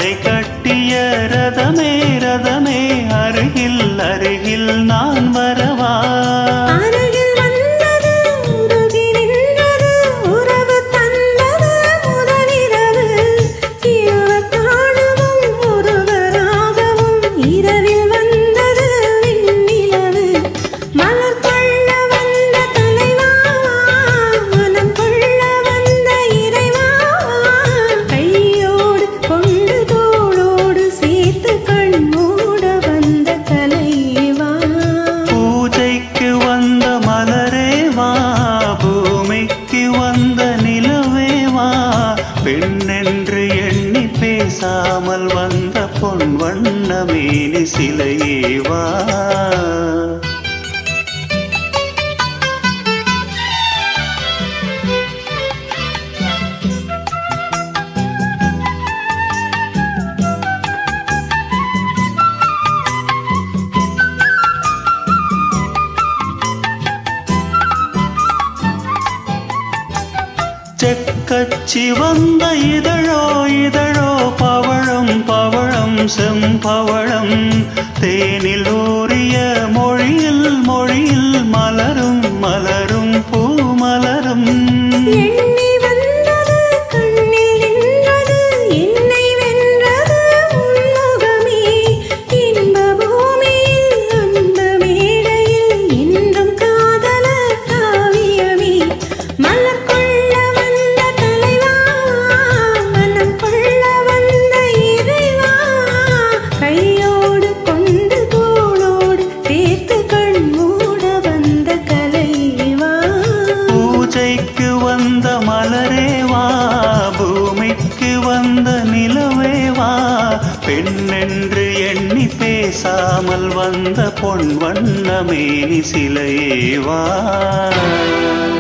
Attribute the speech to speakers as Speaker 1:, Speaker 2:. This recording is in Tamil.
Speaker 1: படை கட்டிய ரதமே ரதமே அருகில் அருகில் நான் வரவா
Speaker 2: அருகில் வந்தது உருகி நின்றது உறவு தந்தது முதலிரவு இருவர் காணவும் ஒருவராகவும் இரவில் வந்தது விண்ணிலவு மலர் கொள்ள வந்த தலைவா மனம் கொள்ள வந்த இறைவா கையோடு கொண்டு தோளோடு சேர்த்து கண் மூட வந்த கலைவா
Speaker 1: பூஜைக்கு வந்த மலரே வா பூமிக்கு வந்த நிலவே வா பெண்ணென்று எண்ணி பேசாமல் வந்த பொன் வண்ண மேனி சிலையே வா செக்கச்சி வந்த இதழோ இதழோ பவழம் பவழம் செம்பவழம் தேனில் ஊறிய மொழியில் மொழியில் மலரும் மலரும் பூமலரும்
Speaker 2: எண்ணி வந்தது கண்ணில் நின்றது என்னை வென்றது உன்முகமே இன்ப பூமியில் அந்த மேடையில் என்றும் காதலர் காவியமே மலர் கொள்ள வந்த தலைவா மனம் கொள்ள வந்த இறைவா கையோடு கொண்டு தோளோடு சேர்த்து கண் மூட வந்த கலைவா
Speaker 1: பூஜைக்கு வந்த மலரே வா பூமிக்கு வந்த நிலவே வா பெண்ணென்று எண்ணி பேசாமல் வந்த பொன் வண்ண மேனி சிலையே வா